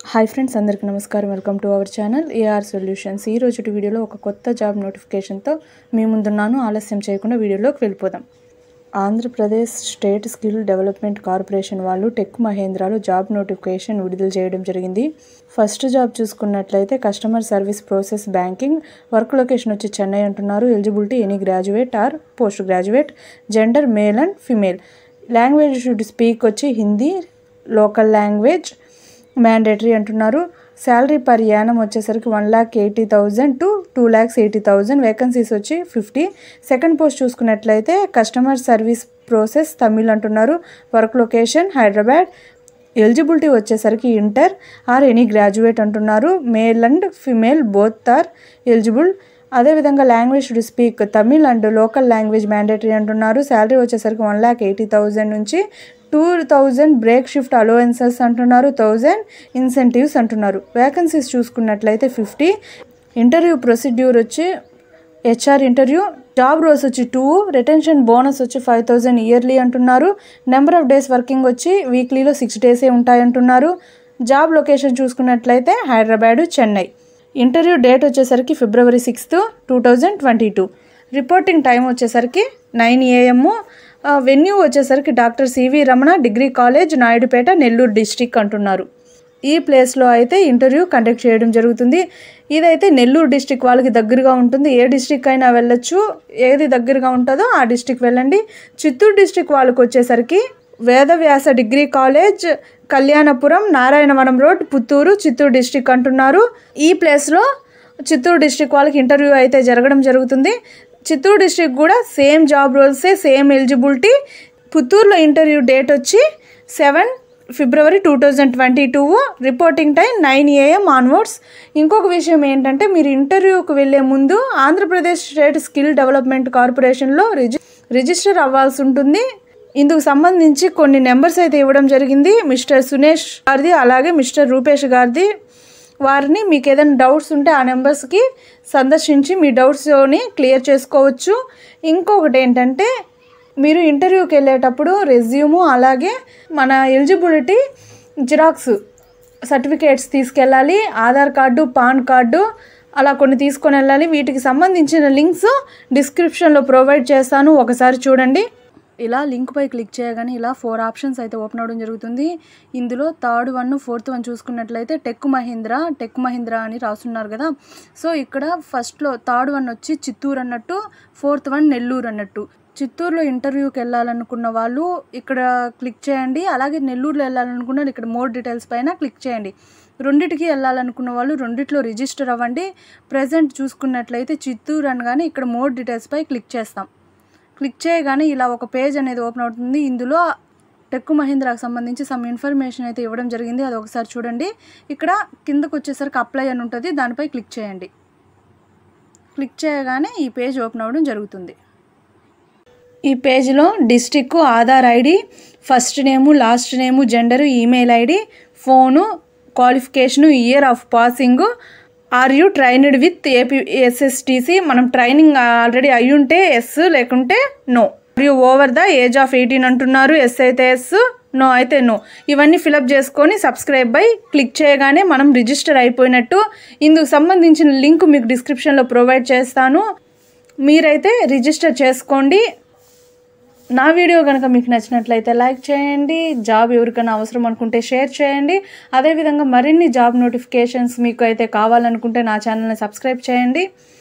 hi friends అందరికీ నమస్కారం welcome to our channel AR solutions ఈ రోజు వీడియోలో ఒక కొత్త జాబ్ నోటిఫికేషన్తో మీ ముందున్నాను ఆలస్యం చేయకుండా వీడియోలోకి వెళ్ళిపోదాం Andhra Pradesh state skill development corporation వాళ్ళు టెక్ మహేంద్రాలో జాబ్ నోటిఫికేషన్ విడుదల చేయడం జరిగింది ఫస్ట్ జాబ్ చూసుకున్నట్లయితే customer service process banking work location వచ్చి చెన్నై అంటున్నారు eligibility any graduate or post graduate gender male and female language should speak వచ్చి హిందీ లోకల్ లాంగ్వేజ్ మ్యాండేటరీ అంటున్నారు శాలరీ పర్ యానం వచ్చేసరికి one lakh eighty thousand to two lakhs eighty thousand vacancies వచ్చి fifty second post చూసుకున్నట్లయితే customer service process Tamil అంటున్నారు work location Hyderabad eligibility వచ్చేసరికి inter or any graduate అంటున్నారు male and female both are eligible అదేవిధంగా language to speak Tamil and local language mandatory అంటున్నారు salary వచ్చేసరికి one lakh eighty thousand నుంచి two thousand break shift allowances అంటున్నారు thousand incentives అంటున్నారు vacancies చూసుకున్నట్లయితే fifty interview procedure వచ్చి HR interview job roles వచ్చి two retention bonus వచ్చి ఫైవ్ థౌజండ్ ఇయర్లీ అంటున్నారు నెంబర్ ఆఫ్ డేస్ వర్కింగ్ వచ్చి వీక్లీలో సిక్స్ డేసే ఉంటాయంటున్నారు జాబ్ లొకేషన్ చూసుకున్నట్లయితే హైదరాబాదు చెన్నై ఇంటర్వ్యూ డేట్ వచ్చేసరికి February sixth two thousand twenty two reporting time వచ్చేసరికి నైన్ ఏఎమ్ వెన్యూ వచ్చేసరికి doctor CV Ramana degree college Naidupeta Nellore district అంటున్నారు ఈ ప్లేస్లో అయితే ఇంటర్వ్యూ కండక్ట్ చేయడం జరుగుతుంది ఇదైతే నెల్లూరు డిస్టిక్ వాళ్ళకి దగ్గరగా ఉంటుంది ఏ డిస్టిక్ అయినా వెళ్ళొచ్చు ఏది దగ్గరగా ఉంటుందో ఆ డిస్టిక్ వెళ్ళండి చిత్తూరు డిస్టిక్ వాళ్ళకి వచ్చేసరికి Vedavyasa degree college Kalyanapuram Narayanavanam road Puttur Chittoor district అంటున్నారు ఈ ప్లేస్లో చిత్తూరు డిస్టిక్ వాళ్ళకి ఇంటర్వ్యూ అయితే జరగడం జరుగుతుంది చిత్తూరు డిస్టిక్ కూడా సేమ్ జాబ్ రోల్సే సేమ్ ఎలిజిబిలిటీ పుత్తూరులో ఇంటర్వ్యూ డేట్ వచ్చి seven February two thousand twenty two reporting time nine AM onwards ఇంకొక విషయం ఏంటంటే మీరు ఇంటర్వ్యూకి వెళ్ళే ముందు ఆంధ్రప్రదేశ్ స్టేట్ స్కిల్ డెవలప్మెంట్ కార్పొరేషన్లో రిజి రిజిస్టర్ అవ్వాల్సి ఉంటుంది ఇందుకు సంబంధించి కొన్ని నెంబర్స్ అయితే ఇవ్వడం జరిగింది మిస్టర్ సునేష్ గారిది అలాగే మిస్టర్ రూపేష్ గారిది వారిని మీకు ఏదైనా డౌట్స్ ఉంటే ఆ నెంబర్స్కి సందర్శించి మీ డౌట్స్ని క్లియర్ చేసుకోవచ్చు ఇంకొకటి ఏంటంటే మీరు ఇంటర్వ్యూకి వెళ్ళేటప్పుడు రెజ్యూము అలాగే మన ఎలిజిబిలిటీ జిరాక్స్ సర్టిఫికేట్స్ తీసుకెళ్ళాలి ఆధార్ కార్డు పాన్ కార్డు అలా కొన్ని తీసుకొని వెళ్ళాలి వీటికి సంబంధించిన లింక్స్ డిస్క్రిప్షన్లో ప్రొవైడ్ చేస్తాను ఒకసారి చూడండి ఇలా లింక్ పై క్లిక్ చేయగానే ఇలా ఫోర్ ఆప్షన్స్ అయితే ఓపెన్ అవ్వడం జరుగుతుంది ఇందులో థర్డ్ వన్ ఫోర్త్ వన్ చూసుకున్నట్లయితే టెక్ మహీంద్రా టెక్ మహీంద్రా అని రాస్తున్నారు కదా సో ఇక్కడ ఫస్ట్లో థర్డ్ వన్ వచ్చి చిత్తూరు అన్నట్టు ఫోర్త్ వన్ నెల్లూరు అన్నట్టు చిత్తూరులో ఇంటర్వ్యూకి వెళ్ళాలనుకున్న వాళ్ళు ఇక్కడ క్లిక్ చేయండి అలాగే నెల్లూరులో వెళ్ళాలనుకున్న ఇక్కడ మోర్ డీటెయిల్స్ పైన క్లిక్ చేయండి రెండిటికి వెళ్ళాలనుకున్న వాళ్ళు రెండిట్లో రిజిస్టర్ అవ్వండి ప్రజెంట్ చూసుకున్నట్లయితే చిత్తూరు అనగానే ఇక్కడ మోర్ డీటెయిల్స్ పై క్లిక్ చేస్తాం క్లిక్ చేయగానే ఇలా ఒక పేజ్ అనేది ఓపెన్ అవుతుంది ఇందులో టెక్కు మహీంద్రాకు సంబంధించి సమ్ ఇన్ఫర్మేషన్ అయితే ఇవ్వడం జరిగింది అది ఒకసారి చూడండి ఇక్కడ కిందకు వచ్చేసరికి అప్లై అని ఉంటుంది దానిపై క్లిక్ చేయండి క్లిక్ చేయగానే ఈ పేజ్ ఓపెన్ అవ్వడం జరుగుతుంది ఈ పేజ్లో district Aadhaar ID first name last name gender email ID phone qualification year of passing are you trained with AP SSTC మనం ట్రైనింగ్ ఆల్రెడీ అయి ఉంటే ఎస్ లేకుంటే no you over the age of eighteen అంటున్నారు yes అయితే yes no అయితే no ఇవన్నీ fill up చేసుకొని subscribe by click చేయగానే మనం రిజిస్టర్ అయిపోయినట్టు ఇందుకు సంబంధించిన లింక్ మీకు డిస్క్రిప్షన్లో ప్రొవైడ్ చేస్తాను మీరైతే రిజిస్టర్ చేసుకోండి నా వీడియో కనుక మీకు నచ్చినట్లయితే లైక్ చేయండి జాబ్ ఎవరికైనా అవసరం అనుకుంటే షేర్ చేయండి అదేవిధంగా మరిన్ని జాబ్ నోటిఫికేషన్స్ మీకు అయితే కావాలనుకుంటే నా ఛానల్ని సబ్స్క్రైబ్ చేయండి